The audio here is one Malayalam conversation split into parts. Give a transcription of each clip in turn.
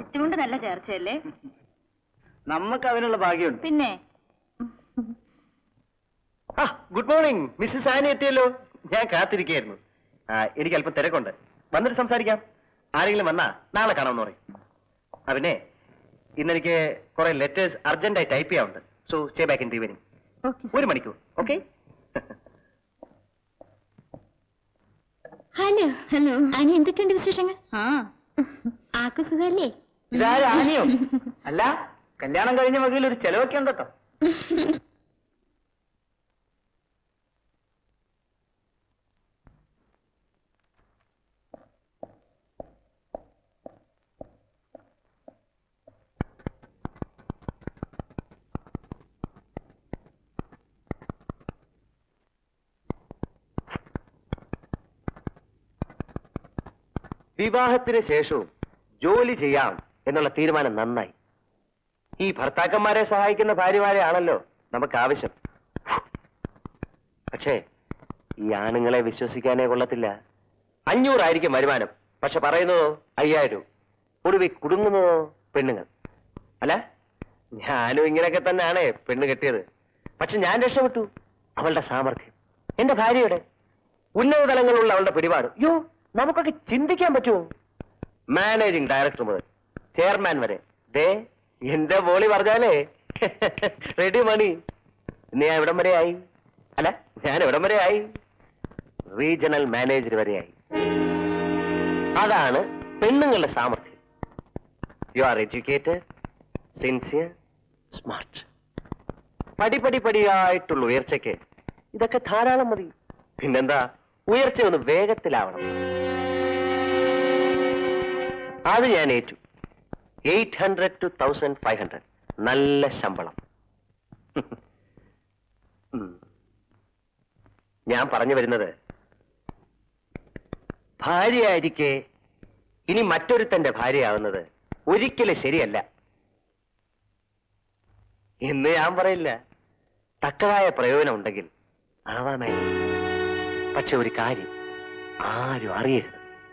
കൊച്ചുകൊണ്ട് നല്ല ചേർച്ചയല്ലേ നമുക്ക് അതിനുള്ള ഭാഗ്യമുണ്ട് പിന്നെ ആ ഗുഡ് മോർണിംഗ് മിസ്സസ് ആനി എത്തിയല്ലോ ഞാൻ കാത്തിരിക്കുകയായിരുന്നു ആ എനിക്ക് അല്പം തിരക്കുണ്ട് വന്നിട്ട് സംസാരിക്കാം ആരെങ്കിലും വന്നാ നാളെ കാണാമെന്ന് പറയും ആ പിന്നെ ഇന്നെനിക്ക് കുറെ ലെറ്റേഴ്സ് അർജന്റായി ടൈപ്പ് ചെയ്യാറുണ്ട് so stay back in evening okay ഒരു മണിക്കൂർ ഓക്കെ ഹലോ ഹലോ അനി എന്തൊക്കെയുണ്ട് വിശേഷങ്ങൾ ആ ആക്കു സുഖല്ലേ ഇതാരും ആനിയോ അല്ല കല്യാണം കഴിഞ്ഞ വകയിൽ ഒരു ചെലവൊക്കെ ഉണ്ട് കേട്ടോ വിവാഹത്തിന് ശേഷവും ജോലി ചെയ്യാം എന്നുള്ള തീരുമാനം നന്നായി ഈ ഭർത്താക്കന്മാരെ സഹായിക്കുന്ന ഭാര്യമാരെയാണല്ലോ നമുക്ക് ആവശ്യം പക്ഷേ ഈ ആണുങ്ങളെ വിശ്വസിക്കാനേ കൊള്ളത്തില്ല അഞ്ഞൂറായിരിക്കും വരുമാനം പക്ഷെ പറയുന്നതോ അയ്യായിരം ഒടുവിൽ കുടുങ്ങുന്നതോ പെണ്ണുങ്ങൾ അല്ല ഞാനും ഇങ്ങനെയൊക്കെ തന്നെയാണ് പെണ്ണ് കെട്ടിയത് പക്ഷെ ഞാൻ രക്ഷപ്പെട്ടു അവളുടെ സാമർഥ്യം എന്റെ ഭാര്യയുടെ ഉന്നത തലങ്ങളിലുള്ള അവളുടെ പിടിപാട് യോ നമുക്കൊക്കെ ചിന്തിക്കാൻ പറ്റുമോ മാനേജിംഗ് ഡയറക്ടർ മുതൽ ചെയർമാൻ വരെ ദേ എന്റെ ബോളി പറഞ്ഞാലേ റെഡി മണി ഇന്ന് ഞാൻ എവിടം വരെ ആയി അല്ല ഞാൻ എവിടം വരെ ആയി റീജിയണൽ മാനേജർ വരെയായി അതാണ് പെണ്ണുങ്ങളുടെ സാമർഥ്യം you are educated sincere smart പടിപടി പടിയായിട്ടുള്ള ഉയർച്ചയ്ക്ക് ഇതൊക്കെ ധാരാളം മതി പിന്നെന്താ ഉയർച്ച ഒന്ന് വേഗത്തിലാവണം അത് ഞാൻ ഏറ്റു eight hundred to thousand five hundred നല്ല ശമ്പളം ഉം. ഞാൻ പറഞ്ഞു വരുന്നത് ഭാര്യയായിരിക്കെ ഇനി മറ്റൊരുത്തന്റെ ഭാര്യയാവുന്നത് ഒരിക്കലും ശരിയല്ല എന്ന് ഞാൻ പറയില്ല തക്കതായ പ്രയോജനം ഉണ്ടെങ്കിൽ ആവാമായിരുന്നു പക്ഷെ ഒരു കാര്യം ആരും അറിയരുത്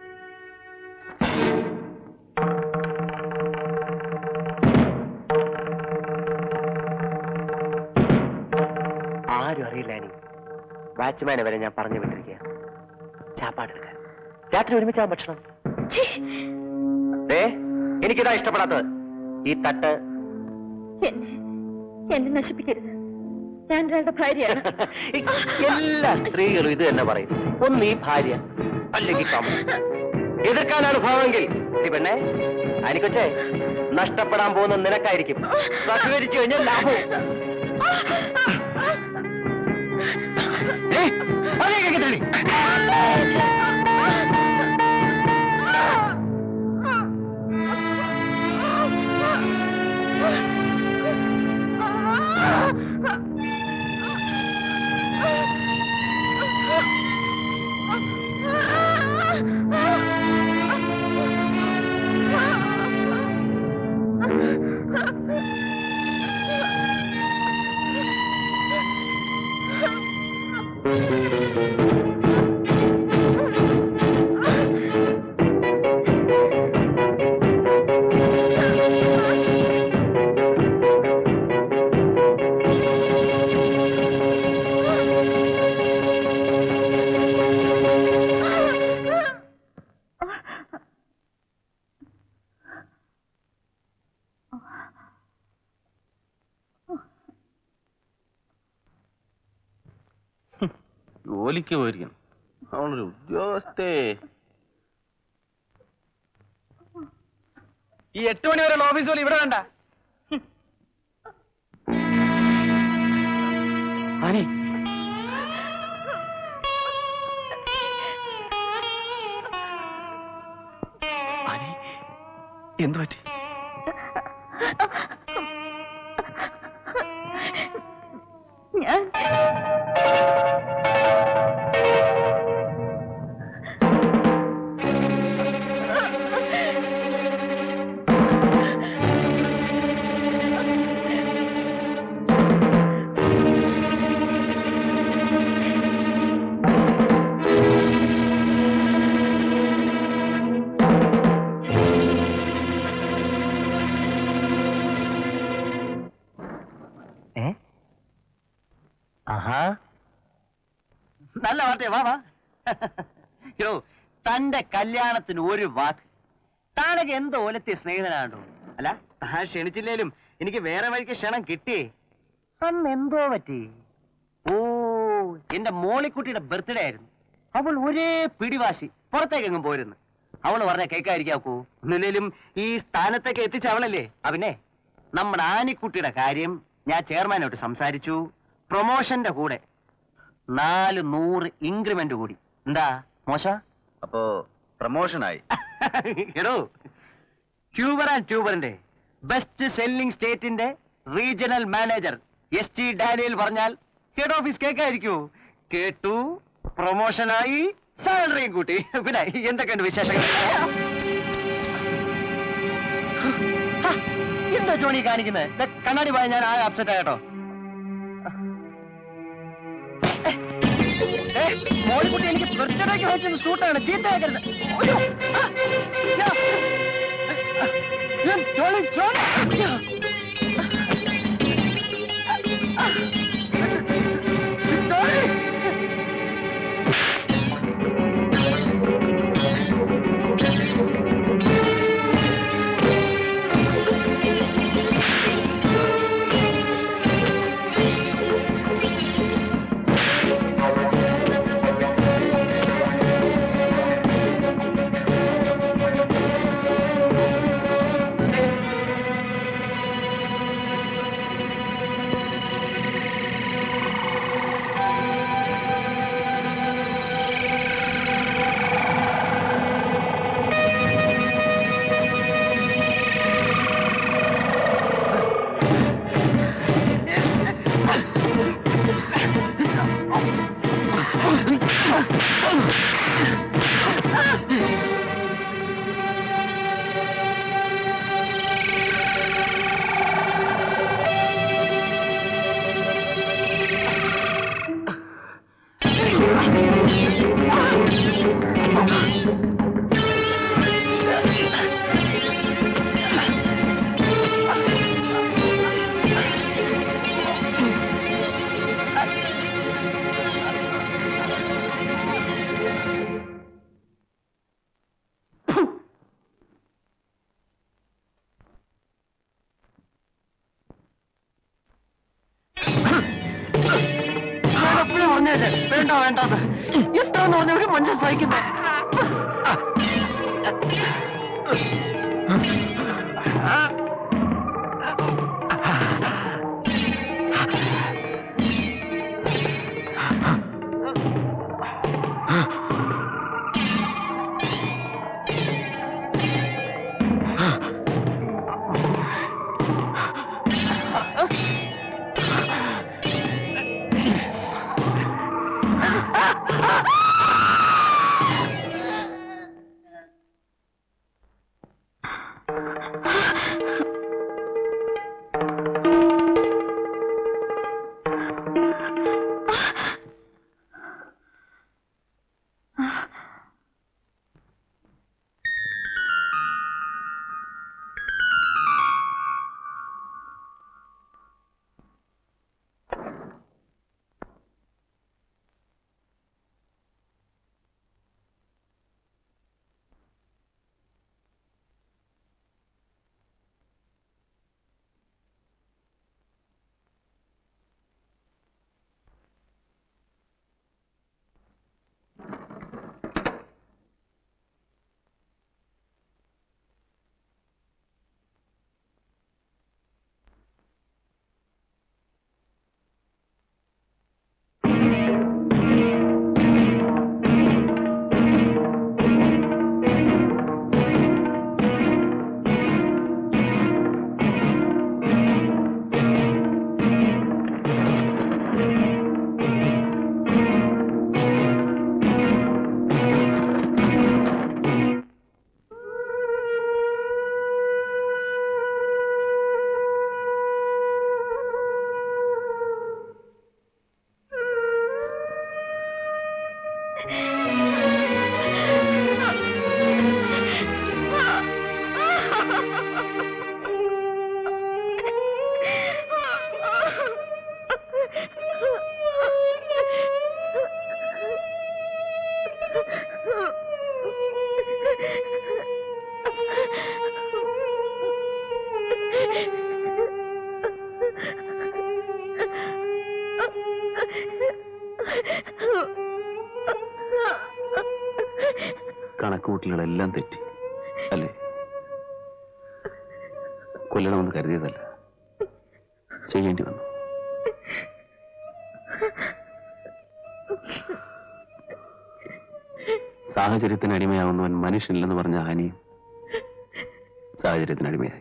ആരും അറിയില്ല അനി വാച്ച്മാനെ വരെ ഞാൻ പറഞ്ഞു വിട്ടിരിക്കുക ചാപ്പാടെടുക്കാൻ രാത്രി ഒരുമിച്ചാൻ ഭക്ഷണം ഏ എനിക്കിതാ ഇഷ്ടപ്പെടാത്തത് ഈ തട്ട് എന്നെ എന്നെ നശിപ്പിക്കരുത് ഞാൻ ഒരാളുടെ ഭാര്യയാണ് എല്ലാ സ്ത്രീകളും ഇത് തന്നെ പറയും ഒന്ന് ഈ ഭാര്യ അല്ലെങ്കിൽ കാമ എതിർക്കാനാണ് ഭാവമെങ്കിൽ ഈ പെണ്ണെ അനിക്കൊച്ചേ നഷ്ടപ്പെടാൻ പോകുന്ന നിനക്കായിരിക്കും സഹകരിച്ചു കഴിഞ്ഞാൽ ലാഭവും ഏയ്, അതിലേക്ക് തള്ളി. ജോലിക്ക് പോയിരിക്കണം അവളൊരു ഉദ്യോഗസ്ഥേ ഈ എട്ട് മണി വരെയുള്ള ഓഫീസ് ജോലി ഇവിടെ വേണ്ട ആനി ആനി എന്തു പറ്റി ഞാൻ നല്ല വാർത്തയാ വാ വാ യോ തന്റെ കല്യാണത്തിന് ഒരു വാക്ക് താനൊക്കെ എന്തോ ഓലത്തെ സ്നേഹിതനാണോ അല്ല താൻ ക്ഷണിച്ചില്ലേലും എനിക്ക് വേറെ വഴിക്ക് ക്ഷണം കിട്ടി അന്ന് എന്തോ പറ്റി ഓ എന്റെ മോളിക്കുട്ടിയുടെ ബർത്ത്ഡേ ആയിരുന്നു അവൾ ഒരേ പിടിവാശി പുറത്തേക്കെങ്ങും പോരുന്നു അവള് പറഞ്ഞ കേൾക്കാതിരിക്കാക്കൂ ഒന്നില്ലേലും ഈ സ്ഥാനത്തേക്ക് എത്തിച്ച അവളല്ലേ അവനെ നമ്മുടെ ആനിക്കുട്ടിയുടെ കാര്യം ഞാൻ ചെയർമാനോട്ട് സംസാരിച്ചു പ്രൊമോഷന്റെ കൂടെ നാല് നൂറ് ഇൻക്രിമെന്റ് കൂടി എന്താ മോശ അപ്പോ പ്രമോഷനായി എടോ ക്യൂബർ ആൻഡ് ട്യൂബറിന്റെ ബെസ്റ്റ് സെല്ലിംഗ് സ്റ്റേറ്റിന്റെ regional manager S T Daniel പറഞ്ഞാൽ ഹെഡ് ഓഫീസ് കേൾക്കായിരിക്കൂ കേട്ടു പ്രൊമോഷനായി സാലറിയും കൂട്ടി പിന്നെ എന്തൊക്കെയുണ്ട് വിശേഷങ്ങൾ ഹ, എന്താ ജോണി കാണിക്കുന്നത് ദേ, കണ്ണാടി പോയ ഞാൻ ആകെ അപ്സെറ്റ് ആയിട്ടോ മോളിക്കുട്ടി എനിക്ക് ബർത്ത്ഡേക്ക് വെച്ചൊന്ന് സൂട്ടാണ് ചീത്തയാക്കരുത് അയ്യോ, ആ, യാ. ഞാൻ ജോണി, ജോണി. യാ. ജോണി. ഞാൻ എപ്പോഴും പറഞ്ഞല്ലേ വേണ്ട വേണ്ടത് എന്താന്ന് പറഞ്ഞ ഒരു മനുഷ്യൻ സഹിക്കുന്നത് കണക്കുകൂട്ടലുകളെല്ലാം തെറ്റി അല്ലേ കൊല്ലണമെന്ന് കരുതിയതല്ല ചെയ്യേണ്ടി വന്നു സാഹചര്യത്തിന് അടിമയാവുന്നവൻ മനുഷ്യനില്ലെന്ന് പറഞ്ഞ ഹാനിയും സാഹചര്യത്തിന് അടിമയായി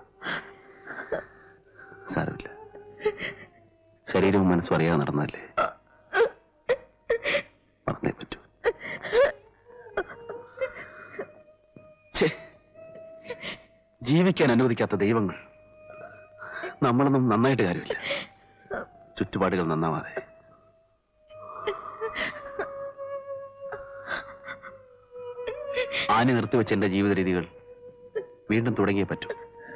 സാരമില്ല ശരീരവും മനസ്സും അറിയാതെ നടന്നല്ലേ പറഞ്ഞേ പറ്റൂ ഛേ, ജീവിക്കാൻ അനുവദിക്കാത്ത ദൈവങ്ങൾ നമ്മളൊന്നും നന്നായിട്ട് കാര്യമില്ല ചുറ്റുപാടുകൾ നന്നാവാതെ ആന നിർത്തിവെച്ച എന്റെ ജീവിത രീതികൾ വീണ്ടും തുടങ്ങിയേ പറ്റൂ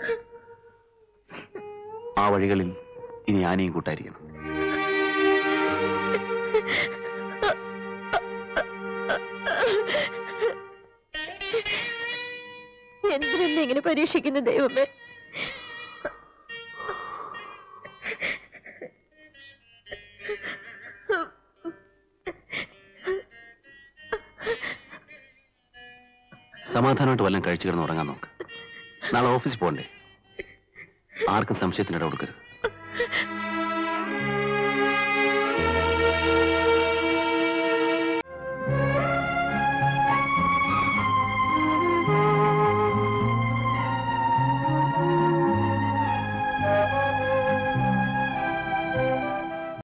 ആ വഴികളിൽ ഇനി ആനയും കൂട്ടായിരിക്കണം എന്തിനെന്നെ ഇങ്ങനെ പരീക്ഷിക്കുന്ന ദൈവമേ സമാധാനമായിട്ട് വല്ലതും കഴിച്ചു കിടന്ന് ഉറങ്ങാൻ നോക്ക് നാളെ ഓഫീസിൽ പോകണ്ടേ ആർക്കും സംശയത്തിന് ഇട കൊടുക്കരുത്